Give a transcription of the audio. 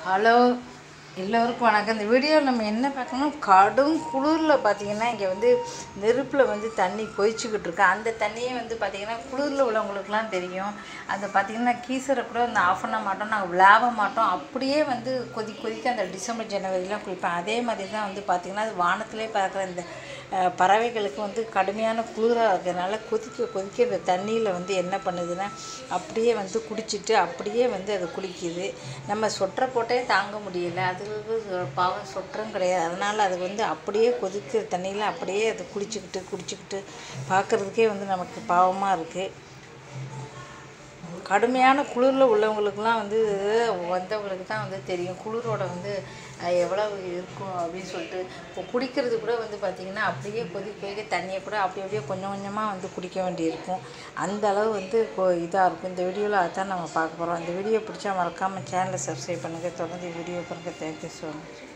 hello எல்லோருக்கும் வணக்கம் இந்த வீடியோவில் நம்ம என்ன பார்க்கணும் கடும் குளிரில் பார்த்தீங்கன்னா இங்கே வந்து நெருப்பில் வந்து தண்ணி கொதிச்சுக்கிட்டு இருக்கு அந்த தண்ணியே வந்து பார்த்திங்கன்னா குளிரில் உள்ளவங்களுக்குலாம் தெரியும் அதை பார்த்திங்கன்னா கீசரை கூட வந்து ஆஃப் பண்ண மாட்டோம் நாங்கள் விளாவ மாட்டோம் அப்படியே வந்து கொதி கொதிக்க அந்த டிசம்பர் ஜனவரிலாம் குளிப்பேன் அதே மாதிரி தான் வந்து பார்த்திங்கன்னா அது வானத்திலே பார்க்குற இந்த அஹ், பறவைகளுக்கு வந்து கடுமையான குளிராக இருக்கிறதுனால கொதிக்க கொதிக்க இந்த தண்ணியில் வந்து என்ன பண்ணுதுன்னா அப்படியே வந்து குடிச்சிட்டு அப்படியே வந்து அது குளிக்குது நம்ம சொட்டரை போட்டே தாங்க முடியல அது பாவம் சொட்டரும் கிடையாது அதனால் அது வந்து அப்படியே கொதிக்கிற தண்ணியில் அப்படியே அது குளிச்சுக்கிட்டு குடிச்சிக்கிட்டு பார்க்குறதுக்கே வந்து நமக்கு பாவமாக இருக்குது கடுமையான குளிரில் உள்ளவங்களுக்குலாம் வந்து வந்தவங்களுக்கு தான் வந்து தெரியும் குளிரோட வந்து அஹ், எவ்வளவு இருக்கும் அப்படின்னு சொல்லிட்டு இப்போ குடிக்கிறது கூட வந்து பார்த்திங்கன்னா அப்படியே கொதி கொதிக்க தண்ணியை கூட அப்படி அப்படியே கொஞ்சம் கொஞ்சமாக வந்து குடிக்க வேண்டியிருக்கும் அந்த அளவு வந்து இதாக இருக்கும் இந்த வீடியோவில் அதான் நம்ம பார்க்க போகிறோம் இந்த வீடியோ பிடிச்சா மறக்காமல் சேனலை சப்ஸ்கிரைப் பண்ணுங்கள் தொடர்ந்து வீடியோ பாருங்கள் தேங்க்யூ ஸோ மச்